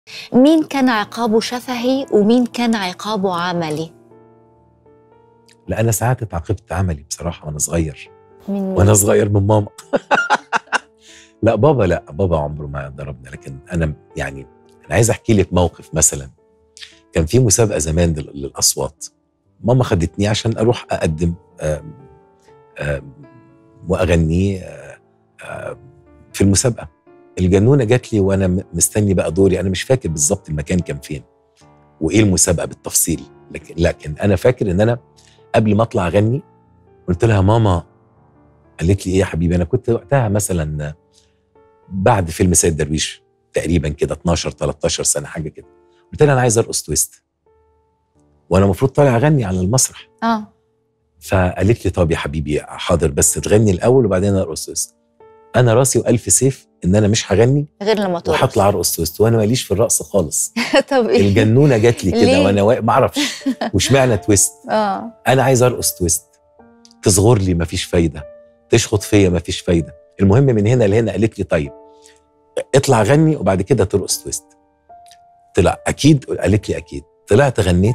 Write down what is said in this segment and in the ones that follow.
مين كان عقابه شفهي ومين كان عقابه عملي لا انا ساعات اتعاقبت عملي بصراحه وانا صغير من مين؟ وانا صغير من ماما لا بابا لا بابا عمره ما ضربنا لكن انا يعني انا عايز احكي لك موقف مثلا كان في مسابقه زمان لل- للاصوات ماما خدتني عشان اروح اقدم آم، آم، واغني آه، آه، في المسابقه الجنونه جات لي وانا م- مستني بقى دوري انا مش فاكر بالظبط المكان كان فين وايه المسابقه بالتفصيل لكن لكن انا فاكر ان انا قبل ما اطلع اغني قلت لها ماما قالت لي ايه يا حبيبي انا كنت وقتها مثلا بعد فيلم سيد درويش تقريبا كده 12 13 سنه حاجه كده قلت لها انا عايز ارقص تويست وانا المفروض طالع اغني على المسرح اه فقالت لي طب يا حبيبي حاضر بس تغني الاول وبعدين ارقص تويست انا راسي والف سيف ان انا مش هغني غير لما ترقص وهطلع ارقص تويست وانا ماليش في الرقص خالص طب ايه الجنونه جات لي ليه؟ كده وانا واقف ما اعرفش واشمعنى تويست اه انا عايز ارقص تويست تصغر لي مفيش فايده تشخط فيا مفيش فايده المهم من هنا لهنا قالت لي طيب اطلع غني وبعد كده ترقص تويست طلع اكيد قالت لي اكيد طلعت غنيت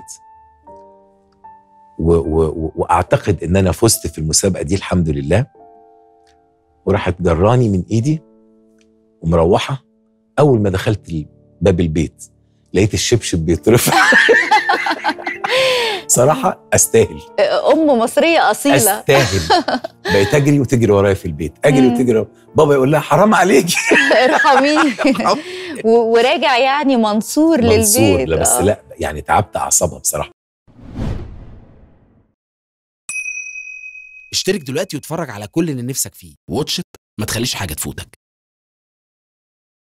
و و و واعتقد ان انا فزت في المسابقه دي الحمد لله وراحت جراني من ايدي ومروحه اول ما دخلت باب البيت لقيت الشبشب بيترفع صراحه استاهل ام مصريه اصيله استاهل بقيت اجري وتجري ورايا في البيت اجري مم. وتجري ورايا. بابا يقول لها حرام عليكي ارحميه و- وراجع يعني منصور للبيت منصور لا بس آه. لا يعني تعبت اعصابها بصراحه اشترك دلوقتي واتفرج على كل اللي نفسك فيه واتش إت، ما تخليش حاجة تفوتك